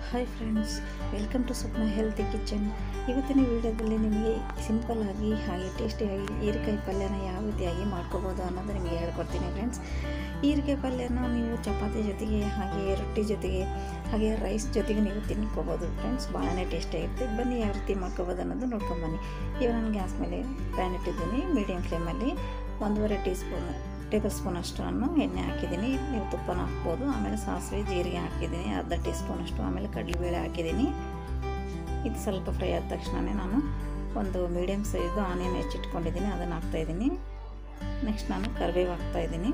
hi friends welcome to Swapna healthy kitchen ಇವತ್ತಿನ ವಿಡಿಯೋದಲ್ಲಿ ನಿಮಗೆ ಸಿಂಪಲ್ಲಾಗಿ ಹಾಗೆ ಟೇಸ್ಟಿಯಾಗಿ ಹೀರೆಕಾಯಿ ಪಲ್ಯನ ಯಾವ ರೀತಿಯಾಗಿ ಮಾಡ್ಕೋಬೋದು ಅನ್ನೋದು ನಿಮಗೆ ಹೇಳ್ಕೊಡ್ತೀನಿ ಫ್ರೆಂಡ್ಸ್ ಹೀರೆಕಾಯಿ ಪಲ್ಯನ ನೀವು ಚಪಾತಿ ಜೊತೆಗೆ ಹಾಗೆ ರೊಟ್ಟಿ ಜೊತೆಗೆ ಹಾಗೆ ರೈಸ್ ಜೊತೆಗೆ ನೀವು ತಿನ್ಕೋಬೋದು ಫ್ರೆಂಡ್ಸ್ ಭಾಳನೇ ಟೇಸ್ಟಿಯಾಗಿರುತ್ತೆ ಬನ್ನಿ ಯಾವ ರೀತಿ ಮಾಡ್ಕೋಬೋದು ಅನ್ನೋದು ನೋಡ್ಕೊಂಬನ್ನಿ ಇವಾಗ ನಾನು ಗ್ಯಾಸ್ ಮೇಲೆ ಪ್ಯಾನ್ ಇಟ್ಟಿದ್ದೀನಿ ಮೀಡಿಯಮ್ ಫ್ಲೇಮಲ್ಲಿ ಒಂದೂವರೆ ಟೀ ಸ್ಪೂನ್ ಟೇಬಲ್ ಸ್ಪೂನ್ ಅಷ್ಟು ನಾನು ಎಣ್ಣೆ ಹಾಕಿದ್ದೀನಿ ನೀವು ತುಪ್ಪನ ಹಾಕ್ಬೋದು ಆಮೇಲೆ ಸಾಸಿವೆ ಜೀರಿಗೆ ಹಾಕಿದ್ದೀನಿ ಅರ್ಧ ಟೀ ಸ್ಪೂನ್ ಅಷ್ಟು ಆಮೇಲೆ ಕಡಲೆಬೇಳೆ ಹಾಕಿದ್ದೀನಿ ಇದು ಸ್ವಲ್ಪ ಫ್ರೈ ಆದ ತಕ್ಷಣವೇ ನಾನು ಒಂದು ಮೀಡಿಯಮ್ ಸೈಜು ಆನಿಯನ್ ಹೆಚ್ಚಿಟ್ಕೊಂಡಿದ್ದೀನಿ ಅದನ್ನು ಹಾಕ್ತಾಯಿದ್ದೀನಿ ನೆಕ್ಸ್ಟ್ ನಾನು ಕರಿಬೇವು ಹಾಕ್ತಾಯಿದ್ದೀನಿ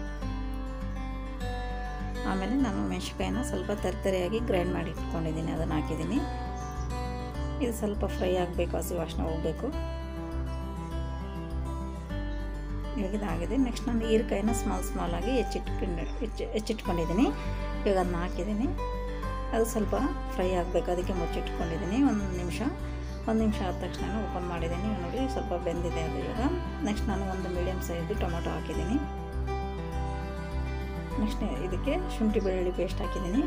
ಆಮೇಲೆ ನಾನು ಮೆಣಸಿನ್ಕಾಯಿನ ಸ್ವಲ್ಪ ತರಿತರಿಯಾಗಿ ಗ್ರೈಂಡ್ ಮಾಡಿ ಇಟ್ಕೊಂಡಿದ್ದೀನಿ ಅದನ್ನು ಹಾಕಿದ್ದೀನಿ ಇದು ಸ್ವಲ್ಪ ಫ್ರೈ ಆಗಬೇಕು ಹಸಿ ವಾಸನೆ ಹೋಗಬೇಕು ಇವಾಗ ಇದಾಗಿದೆ ನೆಕ್ಸ್ಟ್ ನಾನು ಹೀರೆಕಾಯಿನ ಸ್ಮಾಲ್ ಸ್ಮಾಲಾಗಿ ಹೆಚ್ಚಿಟ್ಕೊಂಡು ಹೆಚ್ಚು ಹೆಚ್ಚಿಟ್ಕೊಂಡಿದ್ದೀನಿ ಇವಾಗ ಅದನ್ನ ಹಾಕಿದ್ದೀನಿ ಅದು ಸ್ವಲ್ಪ ಫ್ರೈ ಆಗಬೇಕು ಅದಕ್ಕೆ ಮುಚ್ಚಿಟ್ಕೊಂಡಿದ್ದೀನಿ ಒಂದು ನಿಮಿಷ ಒಂದು ನಿಮಿಷ ಆದ ತಕ್ಷಣ ಓಪನ್ ಮಾಡಿದ್ದೀನಿ ನೋಡಿ ಸ್ವಲ್ಪ ಬೆಂದಿದೆ ಅದು ಇವಾಗ ನೆಕ್ಸ್ಟ್ ನಾನು ಒಂದು ಮೀಡಿಯಮ್ ಸೈಜು ಟೊಮೊಟೊ ಹಾಕಿದ್ದೀನಿ ನೆಕ್ಸ್ಟ್ ಇದಕ್ಕೆ ಶುಂಠಿ ಬೆಳ್ಳುಳ್ಳಿ ಪೇಸ್ಟ್ ಹಾಕಿದ್ದೀನಿ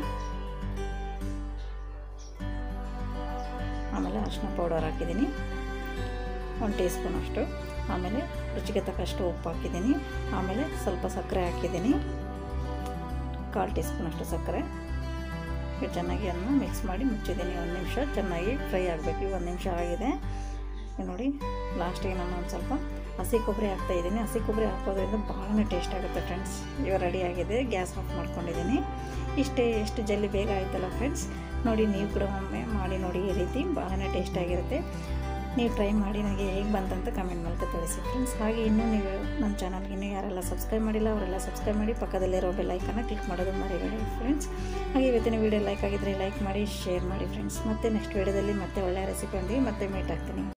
ಆಮೇಲೆ ಅರಿಶಿನ ಪೌಡರ್ ಹಾಕಿದ್ದೀನಿ ಒಂದು ಟೀ ಸ್ಪೂನ್ ಅಷ್ಟು ಆಮೇಲೆ ರುಚಿಗೆ ತಕ್ಕಷ್ಟು ಉಪ್ಪು ಹಾಕಿದ್ದೀನಿ ಆಮೇಲೆ ಸ್ವಲ್ಪ ಸಕ್ಕರೆ ಹಾಕಿದ್ದೀನಿ ಕಾಲು ಟೀ ಸ್ಪೂನ್ ಅಷ್ಟು ಸಕ್ಕರೆ ಇದು ಚೆನ್ನಾಗಿ ಅದನ್ನು ಮಿಕ್ಸ್ ಮಾಡಿ ಮುಚ್ಚಿದ್ದೀನಿ ಒಂದು ನಿಮಿಷ ಚೆನ್ನಾಗಿ ಫ್ರೈ ಆಗಬೇಕು ಈಗ ಒಂದು ನಿಮಿಷ ಆಗಿದೆ ನೋಡಿ ಲಾಸ್ಟಿಗೆ ನಾನು ಒಂದು ಸ್ವಲ್ಪ ಹಸಿ ಕೊಬ್ಬರಿ ಹಾಕ್ತಾಯಿದ್ದೀನಿ ಹಸಿ ಕೊಬ್ಬರಿ ಹಾಕೋದ್ರಿಂದ ಭಾಳನೇ ಟೇಸ್ಟ್ ಆಗುತ್ತೆ ಫ್ರೆಂಡ್ಸ್ ಇವಾಗ ರೆಡಿ ಆಗಿದೆ ಗ್ಯಾಸ್ ಆಫ್ ಮಾಡ್ಕೊಂಡಿದ್ದೀನಿ ಇಷ್ಟೇ ಎಷ್ಟು ಜಲ್ದಿ ಬೇಗ ಆಯ್ತಲ್ಲ ಫ್ರೆಂಡ್ಸ್ ನೋಡಿ ನೀವು ಕೂಡ ಒಮ್ಮೆ ಮಾಡಿ ನೋಡಿ ಈ ರೀತಿ ಭಾಳನೇ ಟೇಸ್ಟಾಗಿರುತ್ತೆ ನೀವು ಟ್ರೈ ಮಾಡಿ ನನಗೆ ಹೇಗೆ ಬಂತಂತ ಕಮೆಂಟ್ ಮೂಲಕ ತಿಳಿಸಿ ಫ್ರೆಂಡ್ಸ್ ಹಾಗೆ ಇನ್ನೂ ನೀವು ನಮ್ಮ ಚಾನಲ್ಗೆ ಇನ್ನೂ ಯಾರೆಲ್ಲ ಸಬ್ಸ್ಕ್ರೈಬ್ ಮಾಡಿಲ್ಲ ಅವರೆಲ್ಲ ಸಬ್ಸ್ಕ್ರೈಬ್ ಮಾಡಿ ಪಕ್ಕದಲ್ಲಿರೋ ಬೆಲ್ಲೈಕನ್ನ ಕ್ಲಿಕ್ ಮಾಡೋದು ಮರಿಬೇಡಿ ಫ್ರೆಂಡ್ಸ್ ಹಾಗೆ ಇವತ್ತಿನ ವೀಡಿಯೋ ಲೈಕ್ ಆಗಿದ್ದರೆ ಲೈಕ್ ಮಾಡಿ ಶೇರ್ ಮಾಡಿ ಫ್ರೆಂಡ್ಸ್ ಮತ್ತೆ ನೆಕ್ಸ್ಟ್ ವೀಡಿಯೋದಲ್ಲಿ ಮತ್ತೆ ಒಳ್ಳೆಯ ರೆಸಿಪಿ ಒಂದಿಗೆ ಮತ್ತೆ ಮೀಟ್ ಆಗ್ತೀನಿ